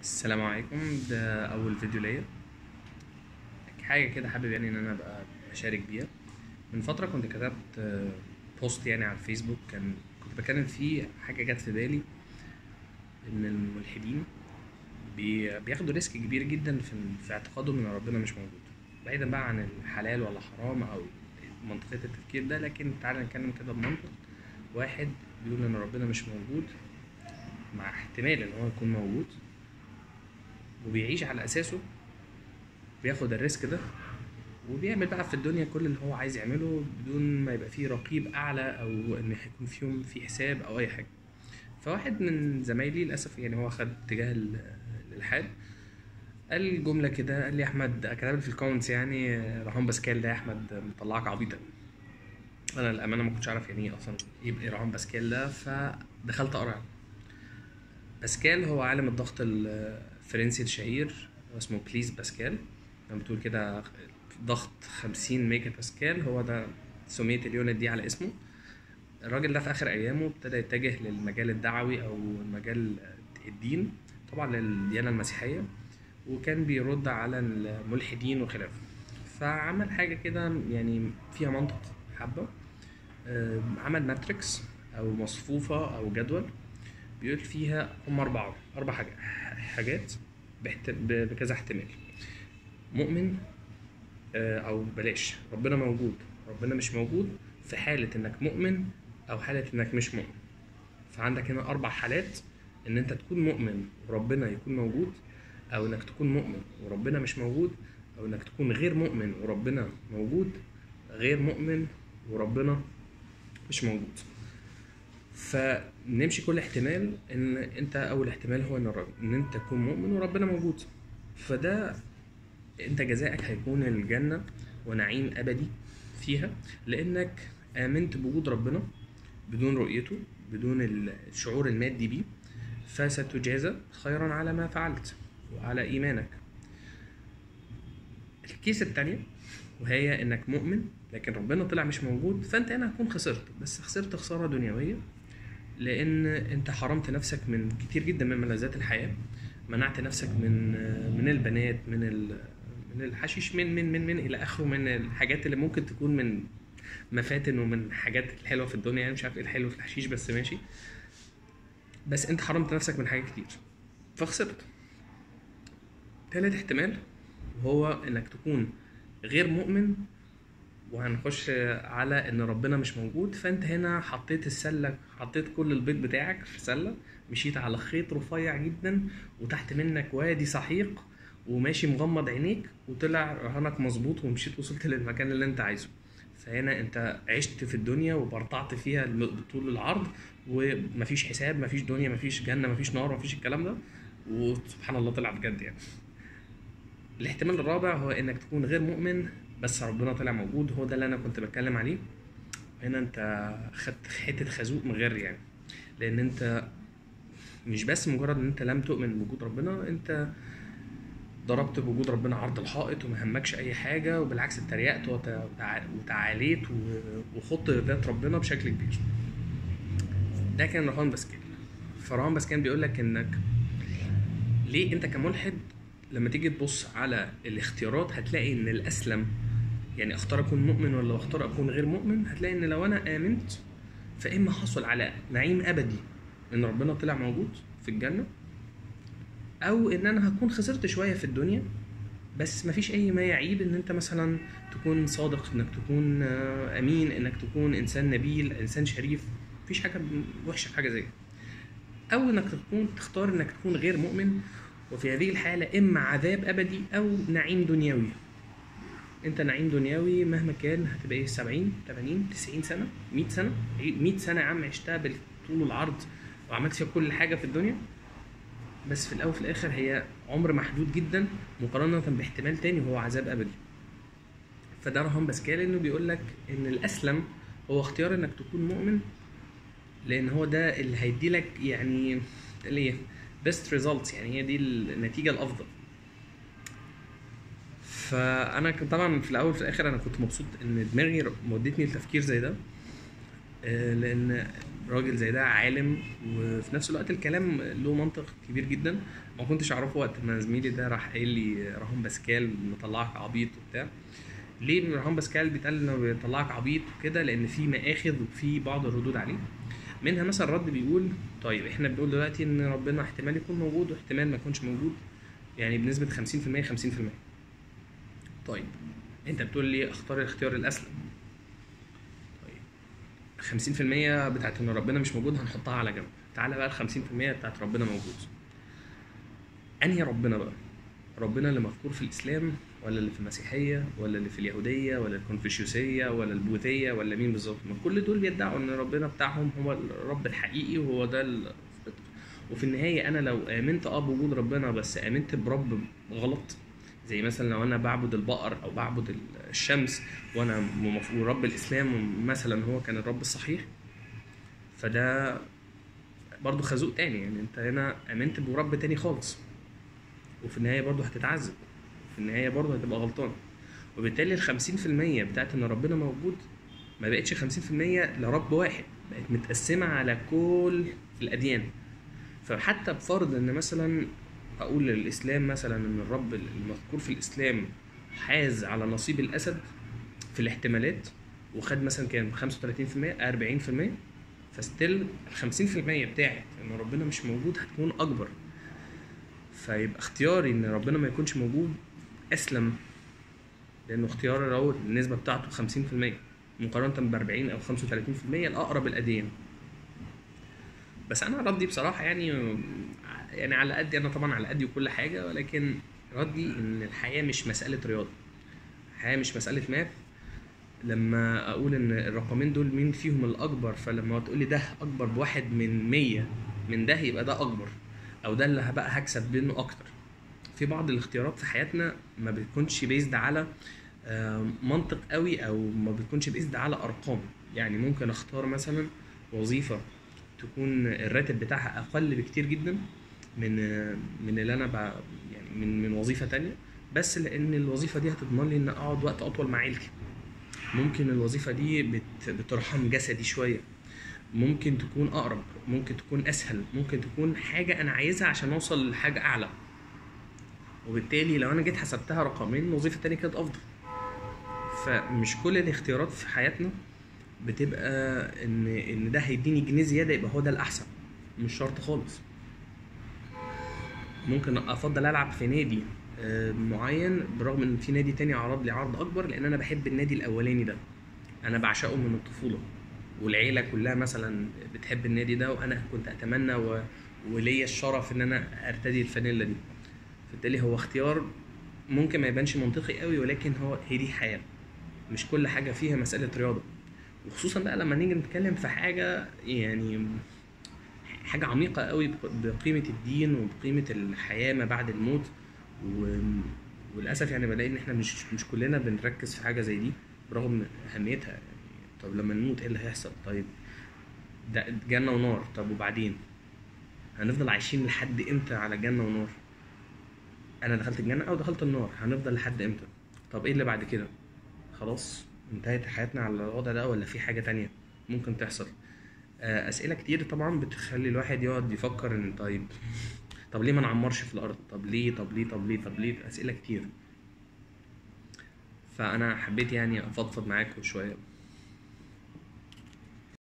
السلام عليكم ده اول فيديو ليا حاجه كده حابب يعني ان انا ابقى اشارك بيها من فتره كنت كتبت آه، بوست يعني على الفيسبوك كان كنت بتكلم فيه حاجه جت في بالي ان الملحدين بي- بياخدوا ريسك كبير جدا في في اعتقادهم ان ربنا مش موجود بعيدا بقى عن الحلال ولا حرام او منطقيه التفكير ده لكن تعالى نتكلم كده بمنطق واحد بيقول ان ربنا مش موجود مع احتمال ان هو يكون موجود وبيعيش على اساسه بياخد الريسك ده وبيعمل بقى في الدنيا كل اللي هو عايز يعمله بدون ما يبقى فيه رقيب اعلى او ان هيكون فيهم في حساب او اي حاجه فواحد من زمايلي للاسف يعني هو خد اتجاه ال- الالحاد قال جمله كده قال لي يا احمد كتب لي في الكومنتس يعني رهان باسكال ده يا احمد مطلعك عبيطا انا الامانه ما كنتش اعرف يعني ايه اصلا ايه رهان باسكال ده فدخلت اقرا باسكال هو عالم الضغط الفرنسي الشهير هو اسمه بليز باسكال لما بتقول كده ضغط 50 ميجا باسكال هو ده سمية اليونت دي على اسمه الراجل ده في اخر ايامه ابتدى يتجه للمجال الدعوي او مجال الدين طبعا للديانه المسيحيه وكان بيرد على الملحدين وخلافه فعمل حاجه كده يعني فيها منطق حبه آه، عمل ماتريكس او مصفوفه او جدول بيقول فيها هم أربعة أربع حاجات حاجات بحت... ب- بكذا احتمال مؤمن آه، أو بلاش ربنا موجود ربنا مش موجود في حالة إنك مؤمن أو حالة إنك مش مؤمن فعندك هنا أربع حالات إن أنت تكون مؤمن وربنا يكون موجود أو إنك تكون مؤمن وربنا مش موجود أو إنك تكون غير مؤمن وربنا موجود غير مؤمن وربنا مش موجود فنمشي كل احتمال ان انت اول احتمال هو ان الرب ان انت تكون مؤمن وربنا موجود فده انت جزائك هيكون الجنة ونعيم ابدي فيها لانك امنت بوجود ربنا بدون رؤيته بدون الشعور المادي بيه فستجازى خيرا على ما فعلت وعلى ايمانك الكيس التانية وهي انك مؤمن لكن ربنا طلع مش موجود فانت هنا هتكون خسرت بس خسرت خسارة دنيوية لان انت حرمت نفسك من كتير جدا من ملذات الحياه منعت نفسك من من البنات من ال- من الحشيش من من من من الى اخره من الحاجات اللي ممكن تكون من مفاتن ومن حاجات الحلوه في الدنيا يعني مش عارف ايه الحلو في الحشيش بس ماشي بس انت حرمت نفسك من حاجات كتير فخسرت تالت احتمال وهو انك تكون غير مؤمن وهنخش على ان ربنا مش موجود فانت هنا حطيت السله حطيت كل البيض بتاعك في سله مشيت على خيط رفيع جدا وتحت منك وادي سحيق وماشي مغمض عينيك وطلع رهانك مظبوط ومشيت وصلت للمكان اللي انت عايزه فهنا انت عشت في الدنيا وبرطعت فيها الم- طول العرض ومفيش حساب مفيش دنيا مفيش جنه مفيش نار مفيش الكلام ده وسبحان الله طلع بجد يعني الاحتمال الرابع هو انك تكون غير مؤمن بس ربنا طلع موجود هو ده اللي انا كنت بتكلم عليه هنا انت خدت حته خازوق من غير يعني لان انت مش بس مجرد ان انت لم تؤمن بوجود ربنا انت ضربت بوجود ربنا عرض الحائط وما همكش اي حاجه وبالعكس اتريقت وت- وتع- وتعاليت و- وخضت ذات ربنا بشكل كبير ده كان رهان باسكال فرهان باسكال بيقول لك انك ليه انت كملحد لما تيجي تبص على الاختيارات هتلاقي ان الاسلم يعني اختار اكون مؤمن ولا اختار اكون غير مؤمن هتلاقي ان لو انا امنت فاما حصل على نعيم ابدي ان ربنا طلع موجود في الجنه او ان انا هكون خسرت شويه في الدنيا بس مفيش اي ما يعيب ان انت مثلا تكون صادق انك تكون آه، امين انك تكون انسان نبيل انسان شريف مفيش حاجه وحشه في حاجه زي كده. او انك تكون تختار انك تكون غير مؤمن وفي هذه الحاله اما عذاب ابدي او نعيم دنيوي انت نعيم دنيوي مهما كان هتبقى ايه 70 80 90 سنه 100 سنه 100 سنه يا عم عشتها بالطول والعرض وعملت فيها كل حاجه في الدنيا بس في الاول وفي الاخر هي عمر محدود جدا مقارنه باحتمال تاني وهو عذاب ابدي فده رهان باسكال انه بيقول لك ان الاسلم هو اختيار انك تكون مؤمن لان هو ده اللي هيدي لك يعني ليه بيست ريزلتس يعني هي دي النتيجه الافضل فانا كنت طبعا في الاول وفي الاخر انا كنت مبسوط ان دماغي ودتني لتفكير زي ده آه، لان راجل زي ده عالم وفي نفس الوقت الكلام له منطق كبير جدا ما كنتش اعرفه وقت ما زميلي ده راح قايل لي راهون باسكال مطلعك عبيط وبتاع ليه راهون باسكال بيتقال انه بيطلعك عبيط وكده لان في مآخذ وفي بعض الردود عليه منها مثلا رد بيقول طيب احنا بنقول دلوقتي ان ربنا احتمال يكون موجود واحتمال ما يكونش موجود يعني بنسبة 50% 50% طيب انت بتقول لي اختار الاختيار الاسلم طيب 50% بتاعت ان ربنا مش موجود هنحطها على جنب تعالى بقى ال 50% بتاعت ربنا موجود انهي ربنا بقى ربنا اللي مذكور في الاسلام ولا اللي في المسيحيه ولا اللي في اليهوديه ولا الكونفوشيوسيه ولا البوذيه ولا مين بالظبط ما كل دول بيدعوا ان ربنا بتاعهم هو الرب الحقيقي وهو ده ال- وفي النهايه انا لو امنت اه بوجود ربنا بس امنت برب غلط زي مثلا لو انا بعبد البقر او بعبد الشمس وانا مف- ورب الاسلام مثلا هو كان الرب الصحيح فده برضه خازوق تاني يعني انت هنا امنت برب تاني خالص وفي النهايه برضه هتتعذب في النهايه برضه هتبقى غلطان وبالتالي ال 50% بتاعت ان ربنا موجود ما بقتش 50% لرب واحد بقت متقسمه على كل الاديان فحتى بفرض ان مثلا اقول الاسلام مثلا ان الرب المذكور في الاسلام حاز على نصيب الاسد في الاحتمالات وخد مثلا كام 35% 40% فستيل ال 50% بتاعت ان ربنا مش موجود هتكون اكبر فيبقى اختياري ان ربنا ما يكونش موجود اسلم لانه اختيار هو النسبه بتاعته 50% مقارنه ب 40 او 35% الاقرب الاديان بس انا ردي بصراحه يعني يعني على قدي انا طبعا على قدي وكل حاجه ولكن ردي ان الحياه مش مساله رياضه الحياه مش مساله ماث لما اقول ان الرقمين دول مين فيهم الاكبر فلما تقول لي ده اكبر بواحد من مية من ده يبقى ده اكبر او ده اللي بقى هكسب منه اكتر في بعض الاختيارات في حياتنا ما بتكونش بيزد على آه، منطق قوي او ما بتكونش بيزد على ارقام يعني ممكن اختار مثلا وظيفه تكون الراتب بتاعها اقل بكتير جدا من آه، من اللي انا بع- يعني من من وظيفه تانية بس لان الوظيفه دي هتضمن لي ان اقعد وقت اطول مع عيلتي ممكن الوظيفه دي بت بترحم جسدي شويه ممكن تكون اقرب ممكن تكون اسهل ممكن تكون حاجه انا عايزها عشان اوصل لحاجه اعلى وبالتالي لو انا جيت حسبتها رقمين الوظيفه التانية كانت افضل فمش كل الاختيارات في حياتنا بتبقى ان ان ده هيديني جنيه زياده يبقى هو ده الاحسن مش شرط خالص ممكن افضل العب في نادي آه، معين برغم ان في نادي تاني عرض لي عرض اكبر لان انا بحب النادي الاولاني ده انا بعشقه من الطفوله والعيله كلها مثلا بتحب النادي ده وانا كنت اتمنى و... وليا الشرف ان انا ارتدي الفانيلا دي فبالتالي هو اختيار ممكن ما يبانش منطقي قوي ولكن هو هي دي حياه مش كل حاجه فيها مساله رياضه وخصوصا بقى لما نيجي نتكلم في حاجه يعني حاجه عميقه قوي بقيمه الدين وبقيمه الحياه ما بعد الموت و... وللاسف يعني بلاقي ان احنا مش مش كلنا بنركز في حاجه زي دي برغم اهميتها يعني طب لما نموت ايه اللي هيحصل طيب ده جنه ونار طب وبعدين هنفضل عايشين لحد امتى على جنه ونار انا دخلت الجنه او دخلت النار هنفضل لحد امتى طب ايه اللي بعد كده خلاص انتهت حياتنا على الوضع ده ولا في حاجه تانية ممكن تحصل آه، اسئله كتير طبعا بتخلي الواحد يقعد يفكر ان طيب طب ليه ما نعمرش في الارض طب ليه طب ليه طب ليه طب ليه اسئله كتير فانا حبيت يعني افضفض معاكم شويه